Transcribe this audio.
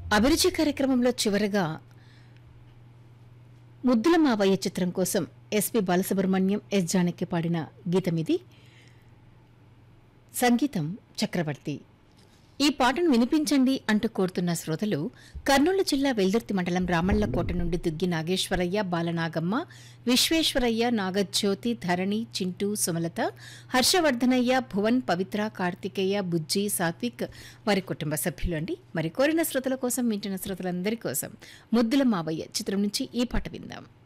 అభిరుచి కార్యక్రమంలో చివరగా ముద్దుల మావయ్య చిత్రం కోసం ఎస్పి బాలసుబ్రహ్మణ్యం ఎస్ జానకి పాడిన గీతమిది సంగీతం చక్రవర్తి ఈ పాటను వినిపించండి అంటూ కోరుతున్న శ్రోతలు కర్నూలు జిల్లా వెల్దుర్తి మండలం రామళ్లకోట నుండి దుగ్గి నాగేశ్వరయ్య బాలనాగమ్మ విశ్వేశ్వరయ్య నాగజ్యోతి ధరణి చింటూ సుమలత హర్షవర్ధనయ్య భువన్ పవిత్ర కార్తికేయ బుజ్జి సాత్విక్ వారి కుటుంబ సభ్యులు అండి మరి కోరిన శ్రోతల కోసం వింటున్న శ్రోతలందరి కోసం ముద్దుల మావయ్య చిత్రం నుంచి ఈ పాట విందాం